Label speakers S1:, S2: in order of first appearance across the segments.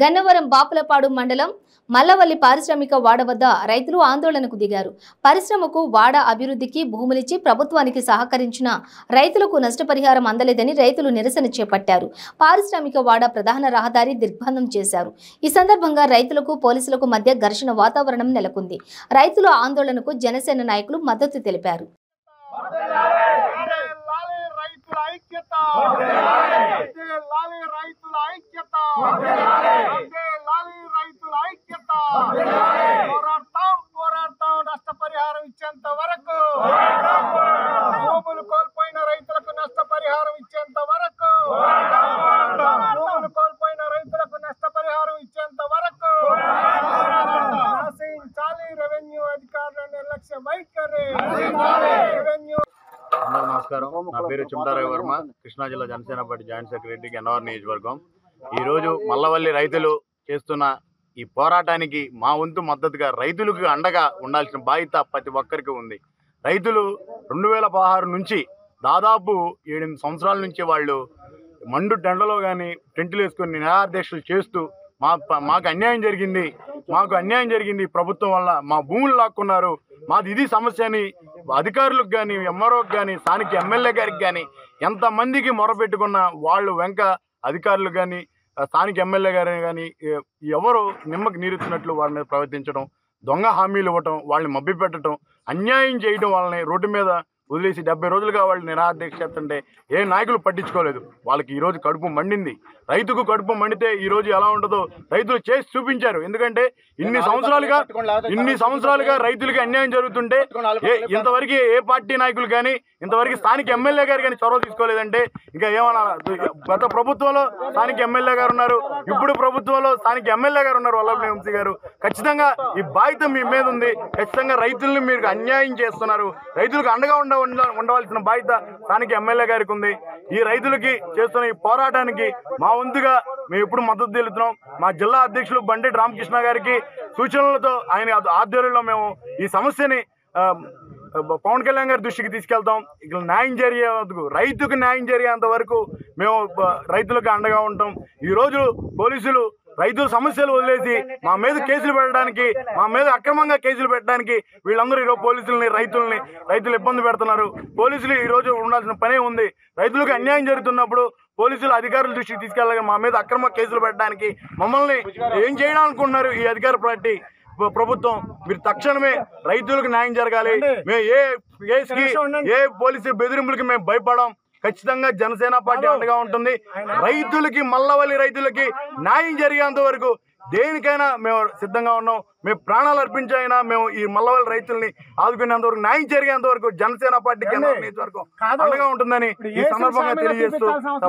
S1: గన్నవరం బాపులపాడు మండలం మల్లవల్లి పారిశ్రామిక వాడ వద్ద రైతులు ఆందోళనకు దిగారు పరిశ్రమకు వాడ అభివృద్ధికి భూములిచ్చి ప్రభుత్వానికి సహకరించిన రైతులకు నష్టపరిహారం అందలేదని రైతులు నిరసన చేపట్టారు పారిశ్రామిక వాడ ప్రధాన రహదారి దిగ్బంధం చేశారు ఈ సందర్భంగా రైతులకు పోలీసులకు మధ్య ఘర్షణ వాతావరణం నెలకొంది రైతుల ఆందోళనకు జనసేన నాయకులు మద్దతు తెలిపారు
S2: లాలి రైతుల ఐక్యత లాలి రైతుల ఐక్యత లాలి రైతుల ఐక్యత పోరాడతాం పోరాడతాం నష్టపరిహారం ఇచ్చేంత వరకు భూములు కోల్పోయిన రైతులకు నష్టపరిహారం ఇచ్చేంత వరకు భూములు కోల్పోయిన రైతులకు నష్టపరిహారం ఇచ్చేంత వరకు ఆశించాలి రెవెన్యూ అధికారుల నిర్లక్ష్య వైఖరి రెవెన్యూ
S3: అందరూ నమస్కారం నా పేరు చిమటారావు వర్మ కృష్ణా జిల్లా Janasena party joint secretary Gannavaram నియోజకవర్గం ఈ రోజు మల్లవల్లి రైతులు చేస్తున్న ఈ పోరాటానికి మా వంతు మద్దతుగా రైతులకు అండగా ఉండాల్సిన బాధ్యత ప్రతి ఒక్కరికి ఉంది రైతులు రెండు వేల పదహారు నుంచి దాదాపు ఏడెనిమిది సంవత్సరాల నుంచి వాళ్ళు మండు టెండలో కానీ టెంట్లు వేసుకొని నిరాధ్యక్షులు చేస్తూ మా మాకు అన్యాయం జరిగింది మాకు అన్యాయం జరిగింది ఈ ప్రభుత్వం వల్ల మా భూములు లాక్కున్నారు మాది ఇది సమస్య అని అధికారులకు కానీ ఎంఆర్ఓకి కానీ స్థానిక ఎమ్మెల్యే గారికి కానీ ఎంతమందికి మొరపెట్టుకున్న వాళ్ళు వెంక అధికారులు కానీ స్థానిక ఎమ్మెల్యే గారిని కానీ ఎ- ఎవరు నిమ్మకి నీరుతున్నట్లు వాళ్ళ మీద ప్రవర్తించడం దొంగ హామీలు ఇవ్వటం వాళ్ళని మభ్య పెట్టడం అన్యాయం చేయడం వాళ్ళని రోడ్డు మీద వదిలేసి డెబ్బై రోజులుగా వాళ్ళు నిరాధ్యక్ష చేస్తుంటే ఏ నాయకులు పట్టించుకోలేదు వాళ్ళకి ఈరోజు కడుపు మండింది రైతుకు కడుపు మండితే ఈరోజు ఎలా ఉంటుందో రైతులు చేసి చూపించారు ఎందుకంటే ఇన్ని సంవత్సరాలుగా ఇన్ని సంవత్సరాలుగా రైతులకి అన్యాయం జరుగుతుంటే ఏ ఇంతవరకు ఏ పార్టీ నాయకులు కానీ ఇంతవరకు స్థానిక ఎమ్మెల్యే గారు కానీ చొరవ తీసుకోలేదంటే ఇంకా ఏమన్నా గత ప్రభుత్వంలో స్థానిక ఎమ్మెల్యే గారు ఉన్నారు ఇప్పుడు ప్రభుత్వంలో స్థానిక ఎమ్మెల్యే గారు ఉన్నారు వల్లభనేని వంశీ గారు ఖచ్చితంగా ఈ బాధ్యత మీ మీద ఉంది ఖచ్చితంగా రైతుల్ని మీరు అన్యాయం చేస్తున్నారు రైతులకు అండగా ఉండ ఉండ- ఉండవలసిన బాధ్యత స్థానిక ఎమ్మెల్యే గారికి ఉంది ఈ రైతులకి చేస్తున్న ఈ పోరాటానికి మా వంతుగా మేము ఎప్పుడు మద్దతు తెలుపుతున్నాం మా జిల్లా అధ్యక్షులు బండెటి రామకృష్ణ గారికి సూచనలతో ఆయన ఆధ్వర్యంలో మేము ఈ సమస్యని ఆ, పవన్ కళ్యాణ్ గారి దృష్టికి తీసుకెళ్తాం ఇక్కడ న్యాయం జరిగేందుకు రైతుకు న్యాయం జరిగేంత వరకు మేము బ- రైతులకు అండగా ఉంటాం ఈ రోజు పోలీసులు రైతుల సమస్యలు వదిలేసి మా మీద కేసులు పెట్టడానికి మా మీద అక్రమంగా కేసులు పెట్టడానికి వీళ్ళందరూ ఈరోజు పోలీసుల్ని రైతుల్ని రైతులు ఇబ్బంది పెడుతున్నారు పోలీసులు ఈ రోజు ఉండాల్సిన పనే ఉంది రైతులకు అన్యాయం జరుగుతున్నప్పుడు పోలీసులు అధికారుల దృష్టికి తీసుకెళ్ళగా మా మీద అక్రమ కేసులు పెట్టడానికి మమ్మల్ని ఏం చేయాలనుకుంటున్నారు ఈ అధికార పార్టీ ప్ర- ప్రభుత్వం మీరు తక్షణమే రైతులకు న్యాయం జరగాలి మేము ఏ కేసుకి ఏ పోలీసు బెదిరింపులకి మేము భయపడం ఖచ్చితంగా జనసేన పార్టీ అండగా ఉంటుంది రైతులకి మల్లవల్లి రైతులకి న్యాయం జరిగేంత వరకు దేనికైనా మేము సిద్ధంగా ఉన్నాం మేము ప్రాణాలు అర్పించైనా మేము ఈ మల్లవల్లి రైతుల్ని ఆదుకునేంత వరకు న్యాయం జరిగేంత వరకు జనసేన పార్టీకి నియోజకవర్గం అండగా ఉంటుందని ఈ సందర్భంగా తెలియజేస్తూ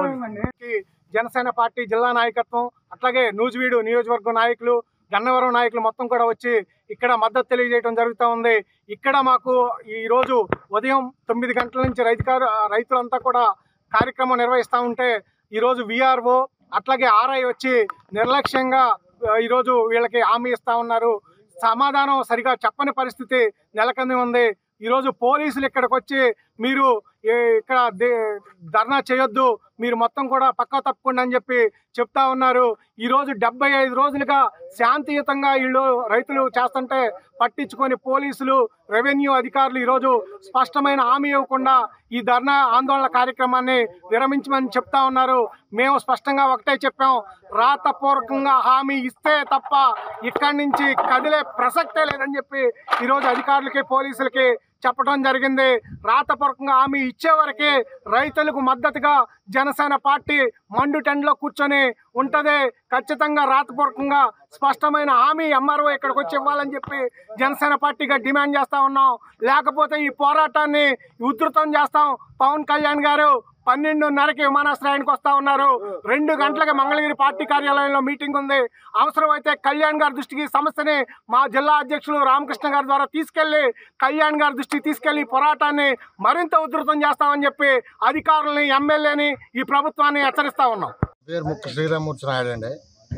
S2: ఈ జనసేన పార్టీ జిల్లా నాయకత్వం అట్లాగే నూజివీడు నియోజకవర్గం నాయకులు గన్నవరం నాయకులు మొత్తం కూడా వచ్చి ఇక్కడ మద్దతు తెలియజేయడం జరుగుతూ ఉంది ఇక్కడ మాకు ఈ రోజు ఉదయం తొమ్మిది గంటల నుంచి రైతుకారు రైతులంతా కూడా కార్యక్రమం నిర్వహిస్తూ ఉంటే ఈరోజు విఆర్ఓ అట్లాగే ఆర్ఐ వచ్చి నిర్లక్ష్యంగా ఆ, ఈరోజు వీళ్ళకి హామీ ఇస్తా ఉన్నారు సమాధానం సరిగా చెప్పని పరిస్థితి నెలకొంది ఉంది ఈరోజు పోలీసులు ఇక్కడికి వచ్చి మీరు ఏ- ఇక్కడ దే- ధర్నా చేయొద్దు మీరు మొత్తం కూడా పక్క తప్పకుండా అని చెప్పి చెప్తా ఉన్నారు ఈరోజు డెబ్బై ఐదు రోజులుగా శాంతియుతంగా వీళ్ళు రైతులు చేస్తుంటే పట్టించుకొని పోలీసులు రెవెన్యూ అధికారులు ఈరోజు స్పష్టమైన హామీ ఇవ్వకుండా ఈ ధర్నా ఆందోళన కార్యక్రమాన్ని విరమించమని చెప్తా ఉన్నారు మేము స్పష్టంగా ఒకటే చెప్పాం రాతపూర్వకంగా హామీ ఇస్తే తప్ప ఇక్కడి నుంచి కదిలే ప్రసక్తే లేదని చెప్పి ఈరోజు అధికారులకి పోలీసులకి చెప్పడం జరిగింది రాతపూర్వకంగా హామీ ఇచ్చే వరకే రైతులకు మద్దతుగా జనసేన పార్టీ మండు టెండ్లో కూర్చొని ఉంటది ఖచ్చితంగా రాతపూర్వకంగా స్పష్టమైన హామీ ఎంఆర్ఓ ఇక్కడికి వచ్చి ఇవ్వాలని చెప్పి జనసేన పార్టీగా డిమాండ్ చేస్తా ఉన్నాం లేకపోతే ఈ పోరాటాన్ని ఉధృతం చేస్తాం పవన్ కళ్యాణ్ గారు పన్నెండున్నరకి విమానాశ్రయానికి వస్తా ఉన్నారు రెండు గంటలకి మంగళగిరి పార్టీ కార్యాలయంలో మీటింగ్ ఉంది అవసరమైతే కళ్యాణ్ గారి దృష్టికి ఈ సమస్యని మా జిల్లా అధ్యక్షులు రామకృష్ణ గారి ద్వారా తీసుకెళ్లి కళ్యాణ్ గారి దృష్టికి తీసుకెళ్లి ఈ పోరాటాన్ని మరింత ఉధృతం చేస్తామని చెప్పి అధికారులని ఎమ్మెల్యేని ఈ ప్రభుత్వాన్ని హెచ్చరిస్తా ఉన్నాం
S4: పేరు ముక్కు శ్రీరామూర్తి నాయుడు అండి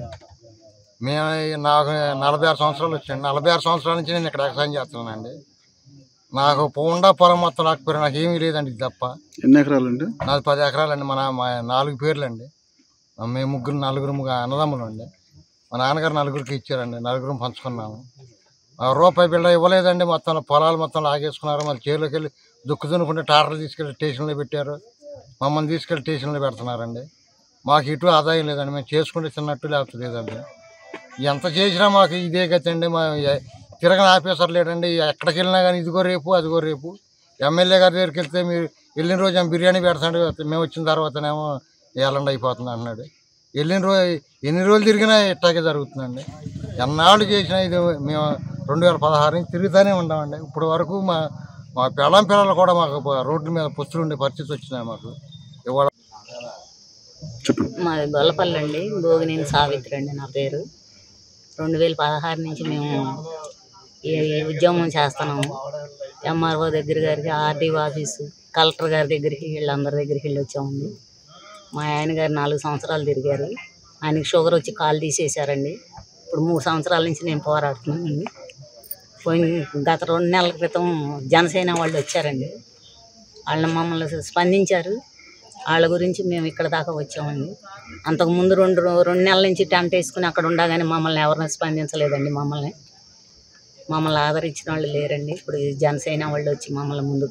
S4: మేము ఈ నాకు నలభై ఆరు సంవత్సరాలు వచ్చాయండి నలభై ఆరు సంవత్సరాల నుంచి నేను ఇక్కడ వ్యవసాయం చేస్తున్నానండి నాకు పోండా పొలం మొత్తం రాకపోయినా నాకు ఏమీ లేదండి ఇది తప్ప
S5: ఎన్ని ఎకరాలండి
S4: నాది పది ఎకరాలండి మన మా నాలుగు పేర్లండి మేము ముగ్గురు నలుగురు ముగ్గురు అన్నదమ్ములు అండి మా నాన్నగారు నలుగురికి ఇచ్చారండి నలుగురు పంచుకున్నాము ఆ రూపాయి బిళ్ళ ఇవ్వలేదండి మొత్తం పొలాలు మొత్తం లాగేసుకున్నారు మళ్ళీ చేలోకి వెళ్ళి దుక్కు దున్నుకుంటే టాటర్లు తీసుకెళ్ళి స్టేషన్లో పెట్టారు మమ్మల్ని తీసుకెళ్ళి స్టేషన్లో పెడుతున్నారండి మాకు ఇటు ఆదాయం లేదండి మేము చేసుకుంటే తిన్నట్టు లేకపోతే లేదండి ఎంత చేసినా మాకు ఇదే గతి అండి మా ఎ- తిరగని ఆఫీసర్ లేడండి ఎక్కడికి వెళ్ళినా కానీ ఇదిగో రేపు అదిగో రేపు ఎమ్మెల్యే గారి దగ్గరికి వెళ్తే మీరు వెళ్ళిన రోజు ఏమో బిర్యానీ పెడతాడు మేము వచ్చిన తర్వాతనేమో ఏలండి అయిపోతుంది అన్నాడు వెళ్ళిన రోజు ఎన్ని రోజులు తిరిగినా ఇట్టాగే జరుగుతుందండి ఎన్నాళ్ళు చేసినా ఇది మేము రెండు వేల పదహారు నుంచి తిరుగుతూనే ఉన్నామండి ఇప్పుడు వరకు మా మా పిల్లం పిల్లలు కూడా మాకు రోడ్ల మీద పుస్తులు ఉండే పరిస్థితి వచ్చినాయి మాకు ఇవాళ
S5: మాది గొల్లపల్లి అండి భోగినేని సావిత్రి అండి నా పేరు రెండు వేల పదహారు నుంచి మేము ఈ ఈ ఉద్యమం చేస్తున్నాము ఎంఆర్ఓ దగ్గర గారికి ఆర్డీఓ ఆఫీసు కలెక్టర్ గారి దగ్గరికి వీళ్ళందరి దగ్గరికి వెళ్ళి వచ్చామండి మా ఆయన గారు నాలుగు సంవత్సరాలు తిరిగారు ఆయనకి షుగర్ వచ్చి కాలు తీసేశారండి ఇప్పుడు మూడు సంవత్సరాల నుంచి నేను పోరాడుతున్నానండి పోయిన గత రెండు నెలల క్రితం జనసేన వాళ్ళు వచ్చారండి వాళ్ళని మమ్మల్ని స్పందించారు వాళ్ళ గురించి మేము ఇక్కడ దాకా వచ్చామండి అంతకుముందు రెండు రెండు నెలల నుంచి టెంట్ వేసుకుని అక్కడ ఉండగానే మమ్మల్ని ఎవరిని స్పందించలేదండి మమ్మల్ని మమ్మల్ని ఆదరించిన వాళ్ళు లేరండి ఇప్పుడు ఈ జనసేన వాళ్ళు వచ్చి మమ్మల్ని ముందుకు